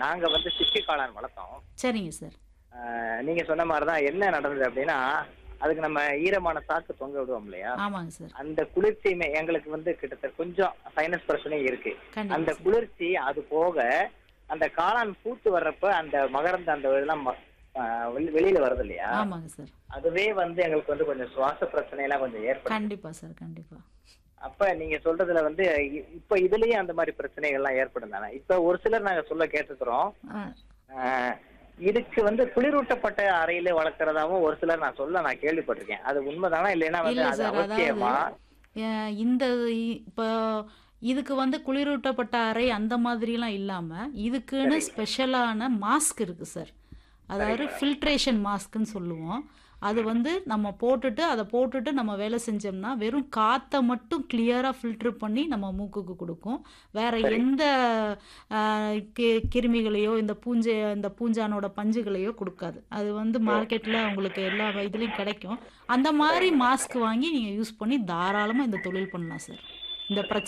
நாங்க வந்து சிப்பி காளான் வளர்த்தோம் சரிங்க சார் அஹ், நீங்க சொன்ன மாதிரி தான் என்ன நடந்தது அப்படின்னா அதுக்கு நம்ம ஈரமான சாக்கு தொங்க விடுவோம் இல்லையா ஆமாங்க சார் அந்த குளிர்ச்சியுமே எங்களுக்கு வந்து கிட்டத்தட்ட கொஞ்சம் சைனஸ் பிரச்சனையும் இருக்கு கண்டிப்பா அந்த சார். குளிர்ச்சி அது போக அந்த காளான் பூத்து வர்றப்ப அந்த மகரந்த அந்த இதெல்லாம் ம- அஹ், வெளி- வெளியில வருது இல்லையா ஆமாங்க சார் அதுவே வந்து எங்களுக்கு வந்து கொஞ்சம் சுவாச பிரச்சனை எல்லாம் கொஞ்சம் ஏற்படும் கண்டிப்பா சார் கண்டிப்பா அப்ப நீங்க சொல்றதுல வந்து இ- இப்ப இதுலயும் அந்த மாதிரி பிரச்சனைகள் எல்லாம் ஏற்படும் தானே இப்ப ஒரு சிலர் நாங்க சொல்ல கேட்டிருக்கிறோம் ஆ, ஆஹ் இதுக்கு வந்து குளிரூட்டப்பட்ட அறையில வளர்க்கறதாவும் ஒரு சிலர் நான் சொல்ல நான் கேள்விப்பட்டிருக்கேன் அது உண்மைதானா இல்லைன்னா வந்து இல்ல அது சார் அதாவது அவசியமா அஹ், இந்த இ- இப்போ இதுக்கு வந்து குளிரூட்டப்பட்ட அறை அந்த மாதிரிலாம் இல்லாம இதுக்குன்னு ஸ்பெஷலான மாஸ்க் இருக்கு சார் அதாவது ஃபில்ட்ரேஷன் மாஸ்க்னு சொல்லுவோம் அது வந்து நம்ம போட்டுட்டு அதை போட்டுட்டு நம்ம வேலை செஞ்சோம்னா வெறும் காற்றை மட்டும் கிளியராக ஃபில்டர் பண்ணி நம்ம மூக்குக்கு கொடுக்கும் வேற எந்த ஆஹ், கி- கிருமிகளையோ இந்த பூஞ்சை இந்த பூஞ்சானோட பஞ்சுகளையோ கொடுக்காது அது வந்து மார்க்கெட்டில் உங்களுக்கு எல்லா இதுலேயும் கிடைக்கும் அந்த மாதிரி மாஸ்க் வாங்கி நீங்கள் யூஸ் பண்ணி தாராளமாக இந்த தொழில் பண்ணலாம் சார் இந்த பிரச்சனை